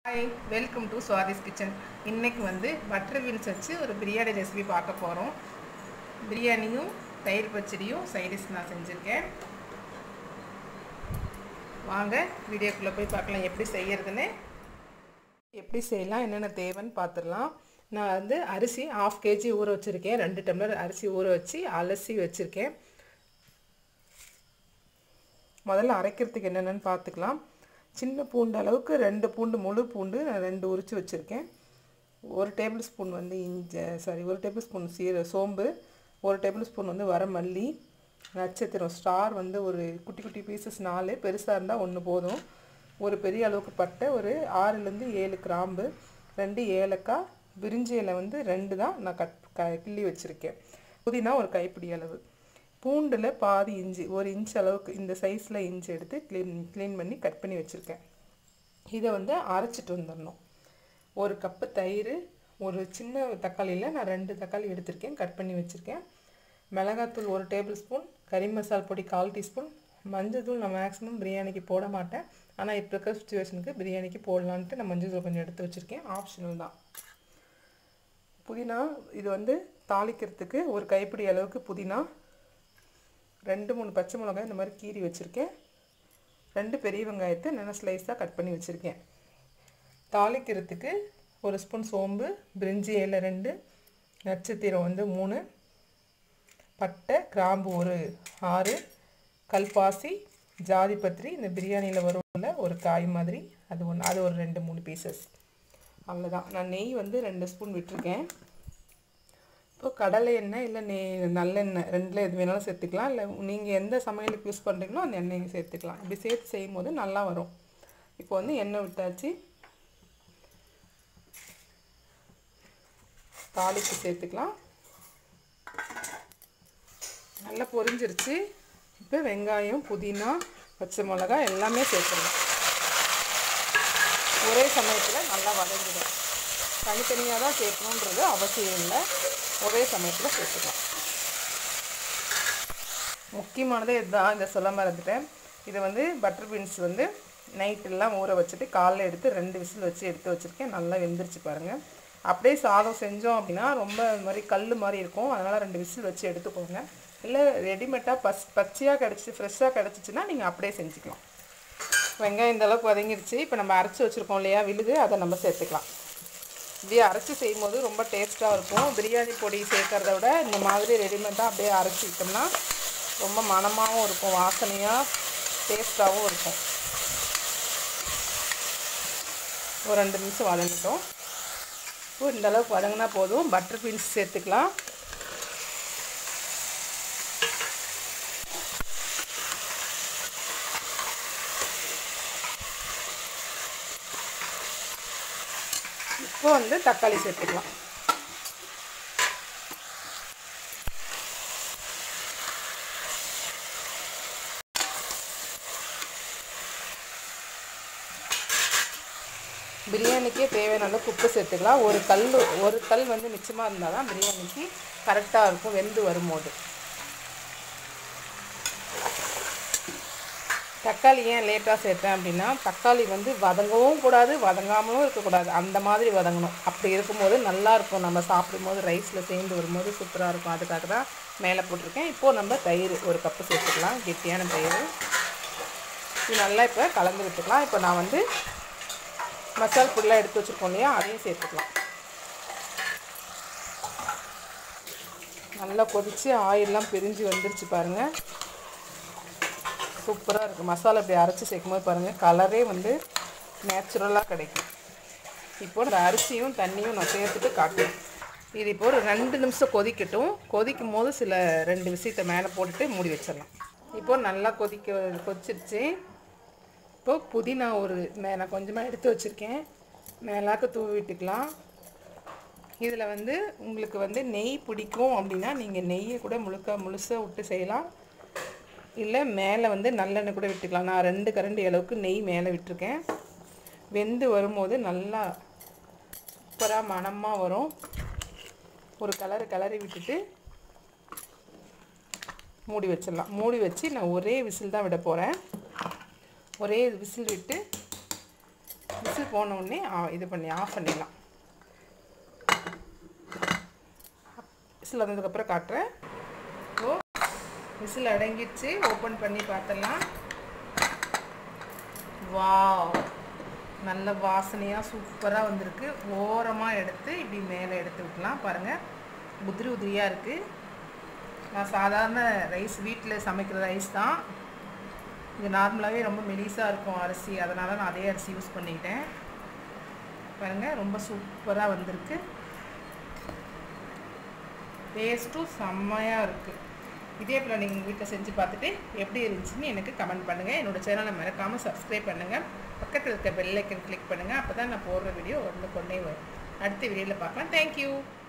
hi welcome to Swathi's kitchen இன்னைக்கு வந்து butter beans வச்சு ஒரு பிரியாணி ரெசிபி பார்க்க போகிறோம் பிரியாணியும் தயிர் பச்சடியும் சைடிஷ் நான் செஞ்சுருக்கேன் வாங்க வீடியோக்குள்ளே போய் பார்க்கலாம் எப்படி செய்யறதுன்னு எப்படி செய்யலாம் என்னென்ன தேவைன்னு பார்த்துடலாம் நான் வந்து அரிசி ஆஃப் கேஜி ஊற வச்சுருக்கேன் ரெண்டு டம்ளர் அரிசி ஊற வச்சு அலசி வச்சுருக்கேன் முதல்ல அரைக்கிறதுக்கு என்னென்னு பார்த்துக்கலாம் சின்ன பூண்டு அளவுக்கு ரெண்டு பூண்டு முழு பூண்டு நான் ரெண்டு உரித்து வச்சுருக்கேன் ஒரு டேபிள் ஸ்பூன் வந்து இஞ்ச சாரி ஒரு டேபிள் ஸ்பூன் சீர சோம்பு ஒரு டேபிள் ஸ்பூன் வந்து வரமல்லி நட்சத்திரம் ஸ்டார் வந்து ஒரு குட்டி குட்டி பீசஸ் நாலு பெருசாக இருந்தால் ஒன்று போதும் ஒரு பெரிய அளவுக்கு பட்டை ஒரு ஆறுலேருந்து ஏழு கிராம்பு ரெண்டு ஏலக்காய் விரிஞ்சி இலை வந்து ரெண்டு தான் நான் கட் க கிள்ளி வச்சுருக்கேன் புதினா ஒரு கைப்பிடி அளவு பூண்டில் பாதி இஞ்சி ஒரு இன்ச் அளவுக்கு இந்த சைஸில் இஞ்சி எடுத்து க்ளீன் க்ளீன் பண்ணி கட் பண்ணி வச்சுருக்கேன் இதை வந்து அரைச்சிட்டு வந்துடணும் ஒரு கப்பு தயிர் ஒரு சின்ன தக்காளியில் நான் ரெண்டு தக்காளி எடுத்திருக்கேன் கட் பண்ணி வச்சுருக்கேன் மிளகாத்தூள் ஒரு டேபிள் ஸ்பூன் கறி மசால் பொடி கால் டீஸ்பூன் மஞ்சள் தூள் நான் மேக்ஸிமம் பிரியாணிக்கு போட மாட்டேன் ஆனால் இப்போ இருக்கிற சுச்சுவேஷனுக்கு பிரியாணிக்கு போடலான்ட்டு நான் மஞ்சள் தூள் கொஞ்சம் எடுத்து வச்சுருக்கேன் ஆப்ஷனல் தான் புதினா இது வந்து தாளிக்கிறதுக்கு ஒரு கைப்பிடி அளவுக்கு புதினா ரெண்டு மூணு பச்சை மிளகாய் இந்த மாதிரி கீறி வச்சுருக்கேன் ரெண்டு பெரிய வெங்காயத்தை நல்லா ஸ்லைஸாக கட் பண்ணி வச்சுருக்கேன் தாளிக்கிறதுக்கு ஒரு ஸ்பூன் சோம்பு பிரிஞ்சி இலை ரெண்டு நட்சத்திரம் வந்து மூணு பட்டை கிராம்பு ஒரு ஆறு கல்பாசி ஜாதிபத்திரி இந்த பிரியாணியில் வரும்ல ஒரு காய் மாதிரி அது ஒன்று அது ஒரு ரெண்டு மூணு பீசஸ் அவ்வளோதான் நான் நெய் வந்து ரெண்டு ஸ்பூன் விட்டுருக்கேன் இப்போ கடலை எண்ணெய் இல்லை நெய் நல்லெண்ணெய் ரெண்டில் எது வேணாலும் சேர்த்துக்கலாம் இல்லை நீங்கள் எந்த சமையலுக்கு யூஸ் பண்ணுறீங்களோ அந்த எண்ணெயை சேர்த்துக்கலாம் இப்படி சேர்த்து செய்யும் போது நல்லா வரும் இப்போ வந்து எண்ணெய் விட்டாச்சு தாளிப்பு சேர்த்துக்கலாம் நல்லா பொரிஞ்சிருச்சு இப்போ வெங்காயம் புதினா பச்சை மிளகா எல்லாமே சேர்த்துடலாம் ஒரே சமயத்தில் நல்லா வதங்கிடும் தனித்தனியாக தான் சேர்க்கணுன்றது அவசியம் இல்லை ஒரே சமயத்தில் சேர்த்துக்கலாம் முக்கியமானதே இதுதான் இந்த சொல்ல மறந்துட்டேன் இது வந்து பட்டர் பீன்ஸ் வந்து நைட்டெல்லாம் ஊற வச்சுட்டு காலைல எடுத்து ரெண்டு விசில் வச்சு எடுத்து வச்சுருக்கேன் நல்லா வெந்துருச்சு பாருங்கள் அப்படியே சாதம் செஞ்சோம் அப்படின்னா ரொம்ப இது மாதிரி கல் மாதிரி இருக்கும் அதனால் ரெண்டு விசில் வச்சு எடுத்துக்கோங்க இல்லை ரெடிமேட்டாக பஸ் பச்சையாக கிடச்சி ஃப்ரெஷ்ஷாக கிடச்சிச்சின்னா நீங்கள் அப்படியே செஞ்சுக்கலாம் வெங்காயம் இந்த அளவுக்கு வதங்கிடுச்சு இப்போ நம்ம அரைச்சி வச்சுருக்கோம் இல்லையா விழுது அதை நம்ம சேர்த்துக்கலாம் இப்படியே அரைச்சி செய்யும் போது ரொம்ப டேஸ்ட்டாக இருக்கும் பிரியாணி பொடி சேர்க்கறத விட இந்த மாதிரி ரெடிமேடாக அப்படியே அரைச்சிக்கிட்டோம்னா ரொம்ப மணமாகவும் இருக்கும் வாசனையாக டேஸ்ட்டாகவும் இருக்கும் ஒரு ரெண்டு நிமிஷம் வதங்கிட்டோம் இப்போ இந்த அளவுக்கு வதங்கினா போதும் பட்டர் பீன்ஸ் சேர்த்துக்கலாம் இப்போ வந்து தக்காளி சேர்த்துக்கலாம் பிரியாணிக்கே தேவையான அளவுக்கு உப்பு சேர்த்துக்கலாம் ஒரு கல் ஒரு கல் வந்து மிச்சமாக இருந்தால் தான் பிரியாணிக்கு கரெக்டாக இருக்கும் வெந்து வரும்போது தக்காளி ஏன் லேட்டாக சேர்த்தேன் அப்படின்னா தக்காளி வந்து வதங்கவும் கூடாது வதங்காமலும் இருக்கக்கூடாது அந்த மாதிரி வதங்கணும் அப்படி இருக்கும்போது நல்லா இருக்கும் நம்ம சாப்பிடும்போது ரைஸில் சேர்ந்து வரும்போது சூப்பராக இருக்கும் அதுக்காக தான் மேலே போட்டிருக்கேன் இப்போது நம்ம தயிர் ஒரு கப்பு சேர்த்துக்கலாம் கெட்டியான தயிர் இது நல்லா இப்போ கலந்து விட்டுக்கலாம் இப்போ நான் வந்து மசால் பொடிலாம் எடுத்து வச்சுருக்கோம் இல்லையா அதையும் சேர்த்துக்கலாம் நல்லா கொதித்து ஆயிலெலாம் பிரிஞ்சு வந்துருச்சு பாருங்கள் சூப்பராக இருக்குது மசாலா இப்படி அரைச்சி சேர்க்கும் போது பாருங்கள் கலரே வந்து நேச்சுரலாக கிடைக்கும் இப்போ இந்த அரிசியும் தண்ணியும் நான் சேர்த்துட்டு காட்டுறேன் இது இப்போ ஒரு ரெண்டு நிமிஷம் கொதிக்கட்டும் கொதிக்கும் போது சில ரெண்டு விஷயத்தை மேலே போட்டுட்டு மூடி வச்சிடலாம் இப்போ நல்லா கொதிக்க கொதிச்சிருச்சு இப்போ புதினா ஒரு மே நான் கொஞ்சமாக எடுத்து வச்சுருக்கேன் மேலாக்க தூவி விட்டுக்கலாம் இதில் வந்து உங்களுக்கு வந்து நெய் பிடிக்கும் அப்படின்னா நீங்கள் நெய்யை கூட முழுக்க முழுசாக விட்டு செய்யலாம் இல்லை மேலே வந்து நல்லெண்ணெய் கூட விட்டுக்கலாம் நான் ரெண்டு கரண்டி அளவுக்கு நெய் மேலே விட்டுருக்கேன் வெந்து வரும்போது நல்லா சூப்பராக மணமாக வரும் ஒரு கலர் கிளறி விட்டுட்டு மூடி வச்சிடலாம் மூடி வச்சு நான் ஒரே விசில் தான் விட போகிறேன் ஒரே விசில் விட்டு விசில் போன உடனே ஆ- இது பண்ணி ஆஃப் பண்ணிடலாம் விசில் வந்ததுக்கப்புறம் காட்டுறேன் ஓ விசில் அடங்கிடுச்சு ஓப்பன் பண்ணி பார்த்துடலாம் வாவ் நல்ல வாசனையாக சூப்பராக வந்திருக்கு ஓரமாக எடுத்து இப்படி மேலே எடுத்து விட்டலாம் பாருங்கள் உதிரி உதிரியாக இருக்குது நான் சாதாரண ரைஸ் வீட்டில் சமைக்கிற ரைஸ் தான் இது நார்மலாகவே ரொம்ப மெலிசாக இருக்கும் அரிசி அதனால் நான் அதே அரிசி யூஸ் பண்ணிக்கிட்டேன் பாருங்கள் ரொம்ப சூப்பராக வந்திருக்கு டேஸ்ட்டும் செம்மையாக இருக்குது இதே போல் நீங்கள் உங்கள் வீட்டில் செஞ்சு பார்த்துட்டு எப்படி இருந்துச்சுன்னு எனக்கு கமெண்ட் பண்ணுங்கள் என்னோடய சேனலை மறக்காமல் சப்ஸ்கிரைப் பண்ணுங்கள் பக்கத்தில் இருக்க பெல் ஐக்கன் கிளிக் பண்ணுங்கள் அப்போ தான் நான் போடுற வீடியோ வந்து கொண்டே வரும் அடுத்த வீடியோவில் பார்க்கலாம் தேங்க்யூ